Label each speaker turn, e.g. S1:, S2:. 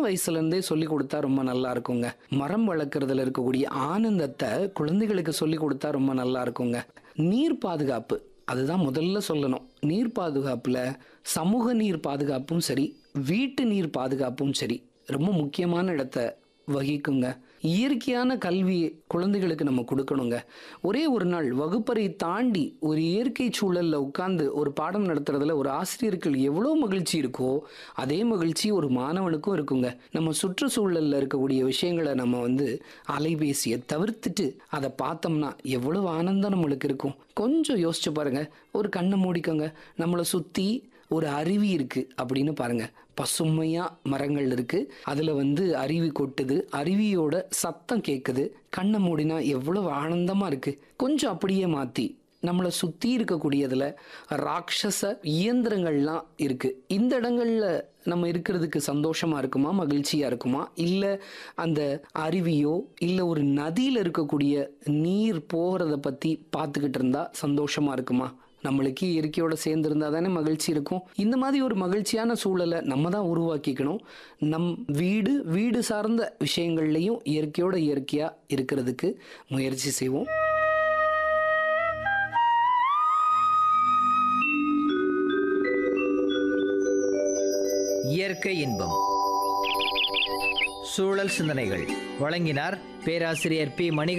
S1: வயசுல இருந்தே சொல்லி கொடுத்தா ரொம்ப நல்லா இருக்குங்க மரம் வளர்க்குறதுல இருக்கக்கூடிய ஆனந்தத்தை குழந்தைகளுக்கு சொல்லி கொடுத்தா ரொம்ப நல்லா இருக்குங்க நீர் பாதுகாப்பு அதுதான் முதல்ல சொல்லணும் நீர் பாதுகாப்புல சமூக நீர் பாதுகாப்பும் சரி வீட்டு நீர் பாதுகாப்பும் சரி ரொம்ப முக்கியமான இடத்த வகிக்குங்க இயற்கையான கல்வி குழந்தைகளுக்கு நம்ம கொடுக்கணுங்க ஒரே ஒரு நாள் வகுப்பறை தாண்டி ஒரு இயற்கை சூழல்ல உட்கார்ந்து ஒரு பாடம் நடத்துறதுல ஒரு ஆசிரியருக்கு எவ்வளோ மகிழ்ச்சி இருக்கோ அதே மகிழ்ச்சி ஒரு மாணவனுக்கும் இருக்குங்க நம்ம சுற்றுச்சூழல்ல இருக்கக்கூடிய விஷயங்களை நம்ம வந்து அலைபேசியை தவிர்த்துட்டு அதை பார்த்தோம்னா எவ்வளவு ஆனந்தம் நம்மளுக்கு இருக்கும் கொஞ்சம் யோசிச்சு பாருங்க ஒரு கண்ணை மூடிக்கோங்க நம்மளை சுத்தி ஒரு அருவி இருக்கு அப்படின்னு பாருங்க பசுமையா மரங்கள் இருக்கு அதுல வந்து அருவி கொட்டுது அருவியோட சத்தம் கேட்குது கண்ணை மூடினா எவ்வளவு ஆனந்தமா இருக்கு கொஞ்சம் அப்படியே மாத்தி நம்மளை சுத்தி இருக்கக்கூடியதுல ராட்சச இயந்திரங்கள்லாம் இருக்கு இந்த இடங்கள்ல நம்ம இருக்கிறதுக்கு சந்தோஷமா இருக்குமா மகிழ்ச்சியா இருக்குமா இல்ல அந்த அருவியோ இல்ல ஒரு நதியில இருக்கக்கூடிய நீர் போகிறத பத்தி பார்த்துக்கிட்டு இருந்தா சந்தோஷமா இருக்குமா நம்மளுக்கு இயற்கையோட சேர்ந்து இருந்தால் தானே மகிழ்ச்சி இருக்கும் இந்த மாதிரி ஒரு மகிழ்ச்சியான சூழலை நம்ம தான் உருவாக்கிக்கணும் நம் வீடு வீடு சார்ந்த விஷயங்கள்லையும் இயற்கையோட இயற்கையாக இருக்கிறதுக்கு முயற்சி செய்வோம்
S2: இயற்கை இன்பம் சூழல் சிந்தனைகள் வழங்கினார் பேராசிரியர் பி மணிகண்டன்